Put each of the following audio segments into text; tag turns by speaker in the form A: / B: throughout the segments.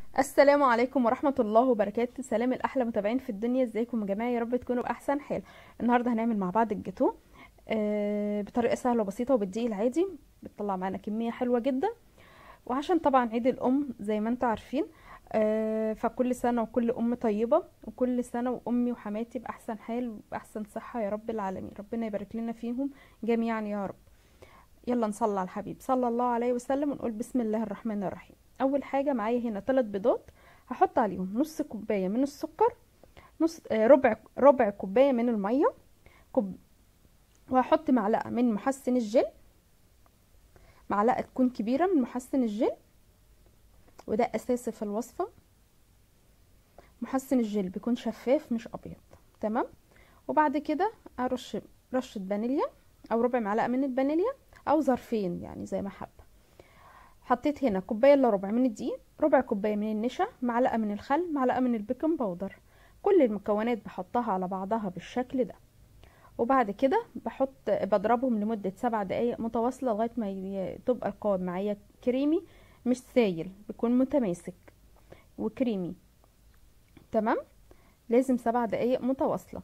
A: السلام عليكم ورحمة الله وبركاته سلام الأحلى متابعين في الدنيا ازيكم يا جماعة يا رب تكونوا بأحسن حال النهاردة هنعمل مع بعض الجاتو آه بطريقة سهلة وبسيطة وبالدقيق العادي بتطلع معانا كمية حلوة جدا وعشان طبعا عيد الأم زي ما انتوا عارفين آه فكل سنة وكل أم طيبة وكل سنة وأمي وحماتي بأحسن حال وبأحسن صحة يا رب العالمين ربنا يبارك لنا فيهم جميعا يا رب يلا نصلي على الحبيب صلى الله عليه وسلم ونقول بسم الله الرحمن الرحيم اول حاجه معايا هنا ثلاث بيضات هحط عليهم نص كوبايه من السكر نص آه ربع ربع كوبايه من الميه كوب وهحط معلقه من محسن الجل معلقه تكون كبيره من محسن الجل وده اساسي في الوصفه محسن الجل بيكون شفاف مش ابيض تمام وبعد كده ارش رشه فانيليا او ربع معلقه من الفانيليا او ظرفين يعني زي ما حابه حطيت هنا كوبايه الا ربع من الدقيق ربع كوبايه من النشا معلقه من الخل معلقه من البيكنج باودر كل المكونات بحطها على بعضها بالشكل ده وبعد كده بحط بضربهم لمده سبع دقايق متواصله لغايه ما ي... تبقى القوام معايا كريمي مش سايل بيكون متماسك وكريمي تمام لازم سبع دقايق متواصله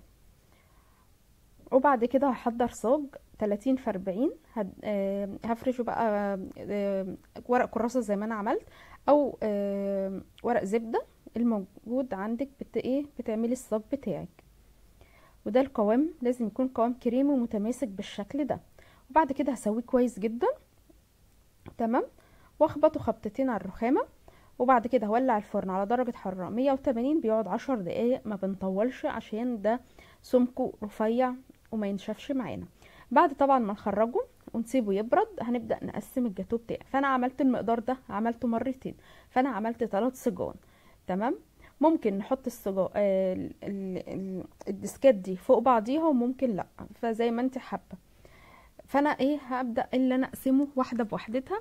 A: وبعد كده هحضر صاج 30 في 40 هد... آه... هفرشه بقى آه... ورق كراسه زي ما انا عملت او آه... ورق زبده الموجود عندك بت ايه بتعملي الصاج بتاعك وده القوام لازم يكون قوام كريمي ومتماسك بالشكل ده وبعد كده هسويه كويس جدا تمام واخبطه خبطتين على الرخامه وبعد كده هولع الفرن على درجه حراره 180 بيقعد 10 دقايق ما بنطولش عشان ده سمكه رفيع وما ينشفش معانا بعد طبعا ما نخرجه ونسيبه يبرد هنبدا نقسم الجاتو بتاعي فانا عملت المقدار ده عملته مرتين فانا عملت ثلاث صجان تمام ممكن نحط الصجا آه الديسكات دي فوق بعضيها وممكن لا فزي ما انت حابه فانا ايه هبدا اللي انا اقسمه واحده بوحدتها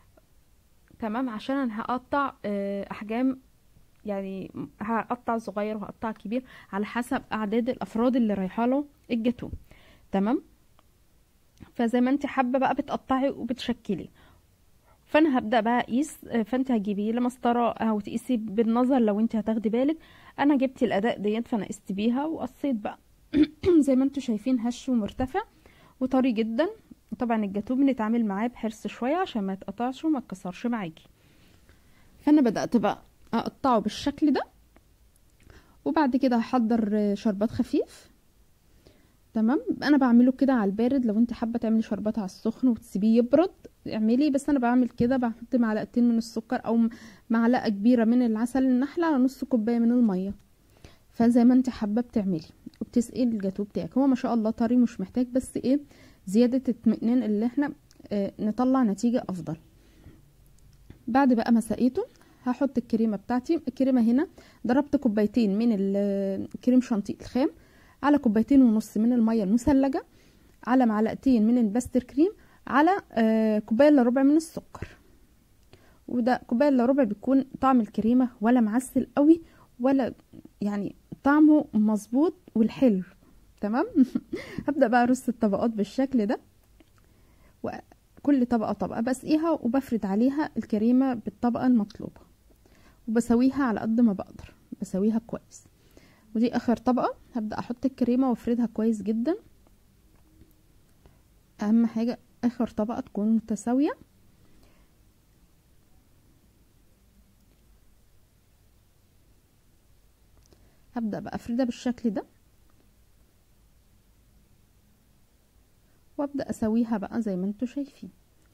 A: تمام عشان انا هقطع آه احجام يعني هقطع صغير وهقطع كبير على حسب اعداد الافراد اللي رايحه له الجاتو تمام فزي ما انت حابه بقى بتقطعي وبتشكلي فانا هبدا بقى اقيس فانت هتجيبي لمسطره او تقيسي بالنظر لو انت هتاخدي بالك انا جبت الاداء ديت فانا قست بيها وقصيت بقى زي ما انتم شايفين هش ومرتفع وطري جدا طبعا الجاتو بنتعامل معاه بحرص شويه عشان ما يتقطعش وما يتكسرش معاكي فانا بدات بقى اقطعه بالشكل ده وبعد كده هحضر شربات خفيف تمام انا بعمله كده على البارد لو انت حابه تعملي شربات على السخن وتسيبيه يبرد اعملي بس انا بعمل كده بحط معلقتين من السكر او معلقه كبيره من العسل النحل على نص كوبايه من الميه فزي ما انت حابه بتعملي وبتسقي الجاتو بتاعك هو ما شاء الله طري مش محتاج بس ايه زياده اطمئنان اللي احنا اه نطلع نتيجه افضل بعد بقى ما سقيته هحط الكريمه بتاعتي الكريمه هنا ضربت كوبايتين من الكريم شانتيه الخام على كوبايتين ونص من الميه المثلجه على معلقتين من الباستر كريم على آه كوبايه الا ربع من السكر وده كوبايه الا ربع بيكون طعم الكريمه ولا معسل قوي ولا يعني طعمه مظبوط والحلو تمام هبدا بقى ارص الطبقات بالشكل ده وكل طبقه طبقه بسقيها وبفرد عليها الكريمه بالطبقه المطلوبه وبسويها على قد ما بقدر بسويها كويس ودي اخر طبقه هبدا احط الكريمه وافردها كويس جدا اهم حاجه اخر طبقه تكون متساويه هبدا بقى افردها بالشكل ده وابدا اسويها بقى زي ما انتوا شايفين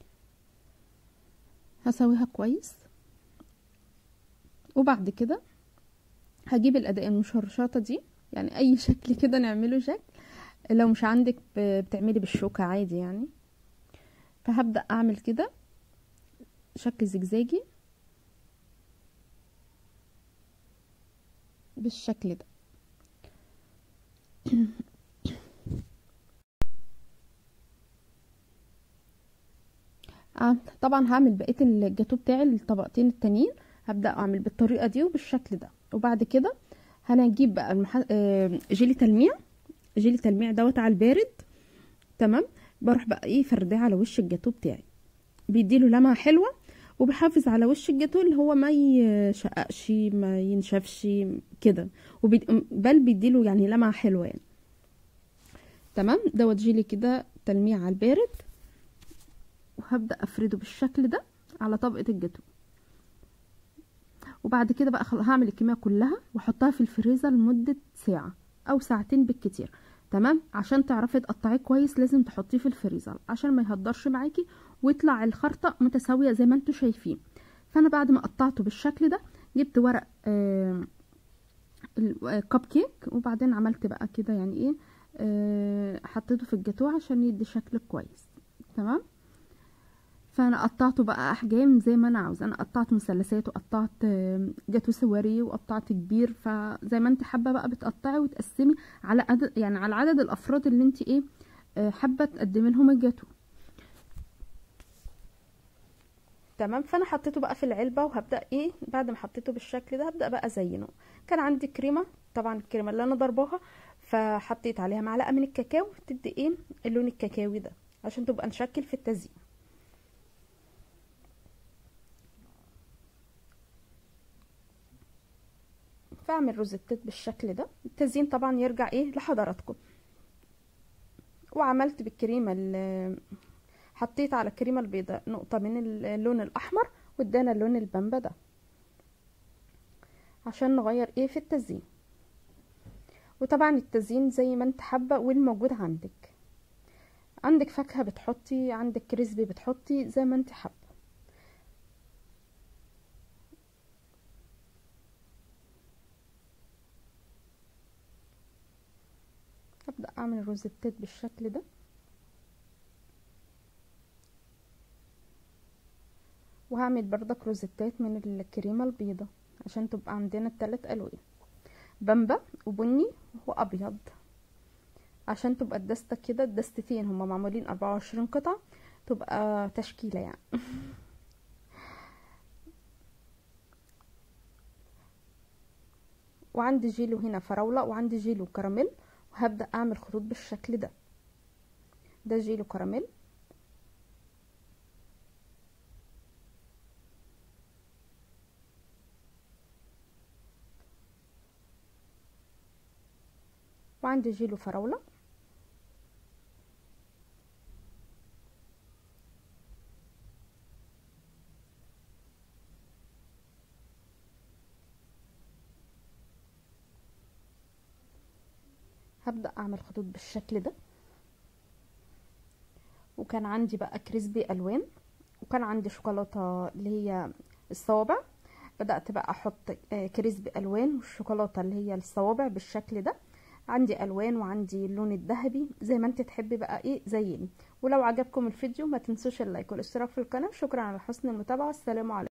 A: هسويها كويس وبعد كده هجيب الاداء المشرشطه دي يعني اي شكل كده نعمله شكل لو مش عندك بتعملي بالشوكه عادي يعني فهبدا اعمل كده شكل زجزاجي بالشكل ده طبعا هعمل بقيه الجاتو بتاعي الطبقتين التانيين هبدا اعمل بالطريقه دي وبالشكل ده وبعد كده هنجيب بقى المح... جيلي تلميع جيلي تلميع دوت على البارد تمام بروح بقى ايه فرداه على وش الجاتو بتاعي بيديله لمعه حلوه وبيحافظ على وش الجاتو اللي هو ما يشققش ما ينشفش كده وبي... بل بيديله يعني لمعة حلوة يعني تمام دوت جيلي كده تلميع على البارد وهبدأ افرده بالشكل ده على طبقة الجاتو وبعد كده بقى خل... هعمل الكمية كلها واحطها في الفريزر لمدة ساعة او ساعتين بالكتير تمام عشان تعرفي تقطعيه كويس لازم تحطيه في الفريزر عشان ما يهدرش معاكي ويطلع الخرطة متساوية زي ما انتوا شايفين فانا بعد ما قطعته بالشكل ده جبت ورق آه الكب كيك وبعدين عملت بقى كده يعني ايه آه حطيته في الجاتوه عشان يدي شكل كويس تمام فانا قطعته بقى احجام زي ما انا عاوزه انا قطعت مثلثات وقطعت جاتو سواري وقطعت كبير فزي ما انت حابه بقى بتقطعي وتقسمي على عدد يعني على عدد الافراد اللي انت ايه حابه تقدمي لهم الجاتو تمام فانا حطيته بقى في العلبه وهبدا ايه بعد ما حطيته بالشكل ده هبدا بقى ازينه كان عندي كريمه طبعا الكريمه اللي انا ضرباها فحطيت عليها معلقه من الكاكاو تدي ايه اللون الكاكاوي ده عشان تبقى نشكل في التزيين فاعمل روزتات بالشكل ده التزيين طبعا يرجع ايه لحضراتكم وعملت بالكريمه اللي حطيت على الكريمه البيضاء نقطه من اللون الاحمر وادانا اللون البامبا ده عشان نغير ايه في التزيين وطبعا التزيين زي ما انت حابه والموجود عندك عندك فاكهه بتحطي عندك كريسبي بتحطي زي ما انت حابه هبدأ اعمل روزتات بالشكل ده وهعمل بردك روزتات من الكريمة البيضة عشان تبقى عندنا التلات الوان بامبا وبني وابيض عشان تبقى الدستة كده الدستتين هما معمولين اربعة وعشرين قطعة تبقى تشكيلة يعني وعندي جيلو هنا فراولة وعندي جيلو كراميل وهبدأ اعمل خطوط بالشكل ده ده جيلو كراميل وعندي جيلو فراولة هبدأ اعمل خطوط بالشكل ده وكان عندي بقى كريسبي الوان وكان عندي شوكولاتة اللي هي الصوابع بدأت بقى احط كريسبي الوان والشوكولاتة اللي هي الصوابع بالشكل ده عندي الوان وعندي اللون الذهبي زي ما انت تحبي بقى ايه زيني ولو عجبكم الفيديو ما تنسوش اللايك والاشتراك في القناة شكرا على حسن المتابعة السلام عليكم